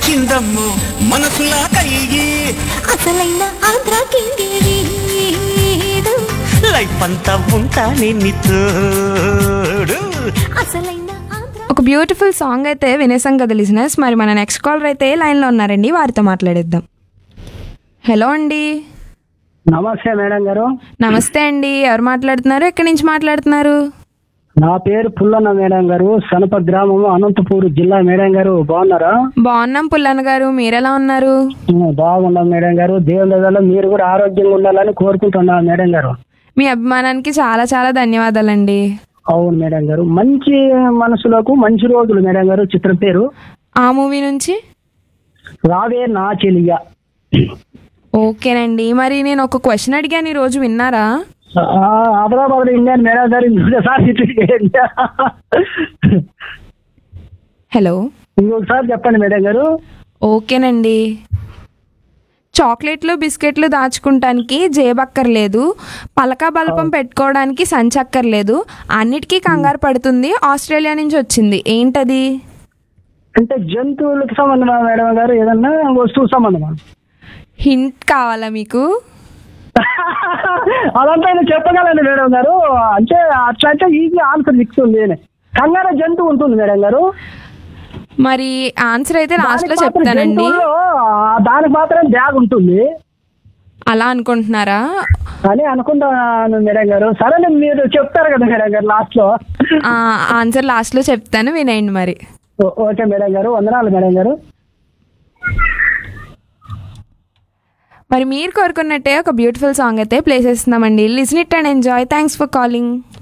వచ్చిందమ్ము మనసులా కయ్యి అసలైన ఆంధ్ర కింగ్ వీడు లైఫ్ అంతా ఉంటానే నీతోడు అసలైన ఆంధ్ర ఒక బ్యూటిఫుల్ సాంగ్ అయితే వినేసాం కదా లిజినెస్ మరి మన నెక్స్ట్ కాలర్ అయితే లైన్లో ఉన్నారండి వారితో మాట్లాడేద్దాం హలో అండి నమస్తే మేడం గారు నమస్తే అండి ఎవరు మాట్లాడుతున్నారు ఎక్కడి నుంచి మాట్లాడుతున్నారు నా పేరు పుల్లన్న మేడం గారు సనప గ్రామము అనంతపూర్ జిల్లా మేడం గారు బాగున్నారా బాగున్నాం పుల్లన్న గారు మీరెలా ఉన్నారు ఉమ్, బాగున్నాం మేడం గారు దేవుని దయవల్ల మీరు కూడా ఆరోగ్యంగా ఉండాలని కోరుకుంటున్నా మేడం గారు మీ అభిమానానికి చాలా చాలా ధన్యవాదాలండి అవును మేడం గారు మంచి మనసులకు మంచి రోజులు మేడం గారు చిత్రం పేరు ఆ మూవీ నుంచి రావే నా చెలియ ఓకేనండి మరి నేను ఒక క్వశ్చన్ అడిగాను ఈ రోజు విన్నారా హైదరాబాద్ ఇండియన్ మేడం గారు ఇంకొకసారి చెప్పండి. హలో ఇంకొకసారి చెప్పండి మేడం గారు ఓకేనండి చాక్లెట్లు బిస్కెట్లు దాచుకుంటానికి జేబక్కర్లేదు పలక బల్పం పెట్టుకోవడానికి సంచి అక్కర్లేదు అన్నిటికీ కంగారు పడుతుంది ఆస్ట్రేలియా నుంచి వచ్చింది ఏంటది అంటే జంతువులకు సంబంధమా మేడం గారు ఏదన్నా వస్తువు సంబంధమా హింట్ కావాలా మీకు అదంతా నేను చెప్పగలను మేడం గారు అంటే అట్లా అంటే ఈజీ ఆన్సర్ ఇస్తుంది కంగారు జంతువు ఉంటుంది మేడం గారు మరి ఆన్సర్ అయితే లాస్ట్లో దానికి మాత్రం చెప్తానండి జంతువుల్లో, ఆ, దానికి మాత్రం బ్యాగ్ ఉంటుంది అలా అనుకుంటున్నారా అని అనుకుంటాను మేడం గారు సరే నేను మీరు చెప్తారు కదా మేడం గారు లాస్ట్ లో ఆ, ఆన్సర్ లాస్ట్లో చెప్తాను వినేయండి మరి ఓ- ఓకే మేడం గారు వందనాలు మేడం గారు మరి మీరు కోరుకున్నట్టే ఒక బ్యూటిఫుల్ సాంగ్ అయితే ప్లే చేస్తున్నామండి listen it and enjoy thanks for calling